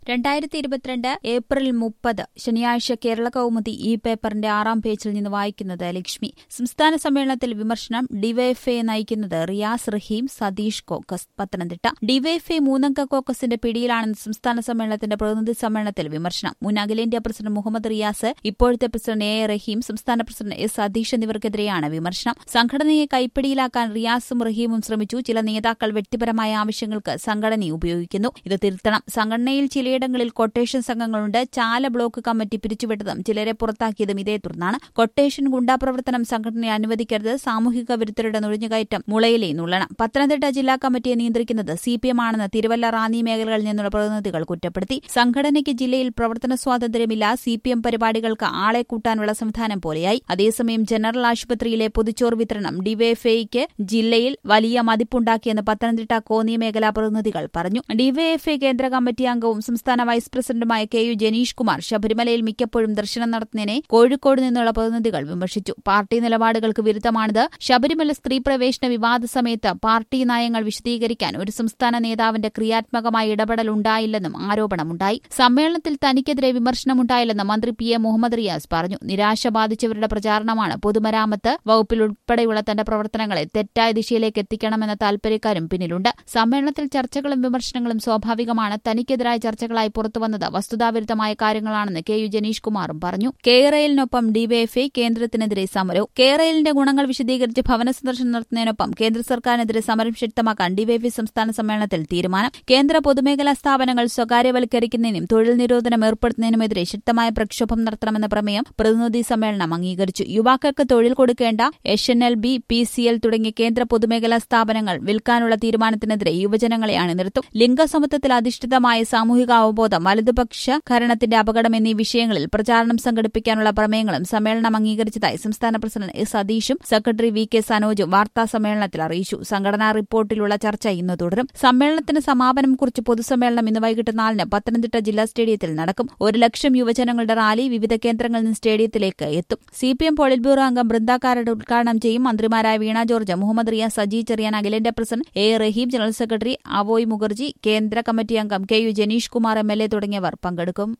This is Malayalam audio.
രണ്ടായിരത്തി ഇരുപത്തിരണ്ട് ഏപ്രിൽ മുപ്പത് ശനിയാഴ്ച കേരള കൗമുദി ഈ പേപ്പറിന്റെ ആറാം പേജിൽ നിന്ന് വായിക്കുന്നത് ലക്ഷ്മി സംസ്ഥാന സമ്മേളനത്തിൽ വിമർശനം ഡിവൈഎഫ്ഐ നയിക്കുന്നത് റിയാസ് റഹീം സതീഷ് കോക്കസ് പത്തനംതിട്ട ഡിവൈഎഫ്ഐ മൂന്നംഗ കോക്കസിന്റെ പിടിയിലാണെന്ന് സംസ്ഥാന സമ്മേളനത്തിന്റെ പ്രതിനിധി സമ്മേളനത്തിൽ വിമർശനം മുൻ അഖിലേന്ത്യാ പ്രസിഡന്റ് മുഹമ്മദ് റിയാസ് ഇപ്പോഴത്തെ പ്രസിഡന്റ് എ എ റഹീം സംസ്ഥാന പ്രസിഡന്റ് എസ് സതീഷ് എന്നിവർക്കെതിരെയാണ് വിമർശനം സംഘടനയെ കൈപ്പിടിയിലാക്കാൻ റിയാസും റഹീമും ശ്രമിച്ചു ചില നേതാക്കൾ വ്യക്തിപരമായ ആവശ്യങ്ങൾക്ക് സംഘടനയെ ഉപയോഗിക്കുന്നു ഇത് തിരുത്തണം സംഘടനയിൽ ചിലയിടങ്ങളിൽ കൊട്ടേഷൻ സംഘങ്ങളുണ്ട് ചാല ബ്ലോക്ക് കമ്മിറ്റി പിരിച്ചുവിട്ടതും ചിലരെ പുറത്താക്കിയതും ഇതേ തുടർന്നാണ് കൊട്ടേഷൻ ഗുണ്ടാപ്രവർത്തനം സംഘടനയെ അനുവദിക്കരുത് സാമൂഹിക വിരുദ്ധരുടെ നുഴഞ്ഞുകയറ്റം മുളയിലെ നുള്ളണം പത്തനംതിട്ട ജില്ലാ കമ്മിറ്റിയെ നിയന്ത്രിക്കുന്നത് സി പി എം ആണെന്ന് തിരുവല്ല റാന്നി മേഖലകളിൽ നിന്നുള്ള പ്രതിനിധികൾ കുറ്റപ്പെടുത്തി സംഘടനയ്ക്ക് ജില്ലയിൽ പ്രവർത്തന സ്വാതന്ത്ര്യമില്ല സി പി എം പരിപാടികൾക്ക് ആളെ കൂട്ടാനുള്ള സംവിധാനം പോലെയായി അതേസമയം ജനറൽ ആശുപത്രിയിലെ പൊതിച്ചോറ് വിതരണം ഡിവൈഎഫ്ഐക്ക് ജില്ലയിൽ വലിയ മതിപ്പുണ്ടാക്കിയെന്ന് പത്തനംതിട്ട കോന്നി മേഖലാ പ്രതിനിധികൾ പറഞ്ഞു ഡിവൈഎഫ്ഐ കേന്ദ്ര കമ്മിറ്റി അംഗവും സംസ്ഥാന വൈസ് പ്രസിഡന്റുമായ കെ യു ജനീഷ് കുമാർ ശബരിമലയിൽ മിക്കപ്പോഴും ദർശനം നടത്തുന്നതിനെ കോഴിക്കോട് നിന്നുള്ള പ്രതിനിധികൾ വിമർശിച്ചു പാർട്ടി നിലപാടുകൾക്ക് വിരുദ്ധമാണിത് ശബരിമല സ്ത്രീ പ്രവേശന വിവാദ സമയത്ത് പാർട്ടി നയങ്ങൾ വിശദീകരിക്കാൻ ഒരു സംസ്ഥാന നേതാവിന്റെ ക്രിയാത്മകമായ ഇടപെടൽ ഉണ്ടായില്ലെന്നും ആരോപണമുണ്ടായി സമ്മേളനത്തിൽ തനിക്കെതിരെ വിമർശനമുണ്ടായില്ലെന്ന് മന്ത്രി പി എ മുഹമ്മദ് റിയാസ് പറഞ്ഞു നിരാശ ബാധിച്ചവരുടെ പ്രചാരണമാണ് പൊതുമരാമത്ത് വകുപ്പിൽ ഉൾപ്പെടെയുള്ള തന്റെ പ്രവർത്തനങ്ങളെ തെറ്റായ ദിശയിലേക്ക് എത്തിക്കണമെന്ന താൽപര്യക്കാരും പിന്നിലുണ്ട് സമ്മേളനത്തിൽ ചർച്ചകളും വിമർശനങ്ങളും സ്വാഭാവികമാണ് തനിക്കെതിരായ ചർച്ചകളായി പുറത്തുവന്നത് വസ്തുതാവിരുദ്ധമായ കാര്യങ്ങളാണെന്ന് കെ യു ജനീഷ് കുമാറും പറഞ്ഞു കേരളിനൊപ്പം ഡിവൈഎഫ്ഐ കേന്ദ്രത്തിനെതിരെ സമരവും കേരളിന്റെ ഗുണങ്ങൾ വിശദീകരിച്ച് ഭവന സന്ദർശനം നടത്തുന്നതിനൊപ്പം കേന്ദ്ര സർക്കാരിനെതിരെ സമരം ശക്തമാക്കാൻ ഡിവൈഎഫ്ഐ സംസ്ഥാന സമ്മേളനത്തിൽ തീരുമാനം കേന്ദ്ര പൊതുമേഖലാ സ്ഥാപനങ്ങൾ സ്വകാര്യവൽക്കരിക്കുന്നതിനും തൊഴിൽ നിരോധനം ഏർപ്പെടുത്തുന്നതിനുമെതിരെ ശക്തമായ പ്രക്ഷോഭം നടത്തണമെന്ന പ്രമേയം പ്രതിനിധി സമ്മേളനം അംഗീകരിച്ചു യുവാക്കൾക്ക് തൊഴിൽ കൊടുക്കേണ്ട H N L B P C L തുടങ്ങിയ കേന്ദ്ര പൊതുമേഖലാ സ്ഥാപനങ്ങൾ വിൽക്കാനുള്ള തീരുമാനത്തിനെതിരെ യുവജനങ്ങളെ അണിനിർത്തും ലിംഗസമത്വത്തിൽ അധിഷ്ഠിതമായ സാമൂഹിക അവബോധം വലതുപക്ഷ ഭരണത്തിന്റെ അപകടം എന്നീ വിഷയങ്ങളിൽ പ്രചാരണം സംഘടിപ്പിക്കാനുള്ള പ്രമേയങ്ങളും സമ്മേളനം അംഗീകരിച്ചതായി സംസ്ഥാന പ്രസിഡന്റ് എസ് സതീഷും സെക്രട്ടറി വി കെ സനോജും വാർത്താ സമ്മേളനത്തിൽ അറിയിച്ചു സംഘടനാ റിപ്പോർട്ടിലുള്ള ചർച്ച ഇന്ന് തുടരും സമ്മേളനത്തിന് സമാപനം കുറിച്ച് പൊതുസമ്മേളനം ഇന്ന് വൈകിട്ട് നാലിന് പത്തനംതിട്ട ജില്ലാ സ്റ്റേഡിയത്തിൽ നടക്കും ഒരു ലക്ഷം യുവജനങ്ങളുടെ റാലി വിവിധ കേന്ദ്രങ്ങളിൽ നിന്ന് സ്റ്റേഡിയത്തിലേക്ക് എത്തും C P M polit bureau അംഗം ബൃന്ദാക്കാരുടെ ഉദ്ഘാടനം ചെയ്യും മന്ത്രിമാരായ വീണ ജോർജ് മുഹമ്മദ് റിയാസ് സജി ചെറിയാൻ അഖിലേന്ത്യാ president A Rahim general secretary Avoy Mukherjee കേന്ദ്ര കമ്മിറ്റി അംഗം K U Janeesh Kumar M L A തുടങ്ങിയവർ പങ്കെടുക്കും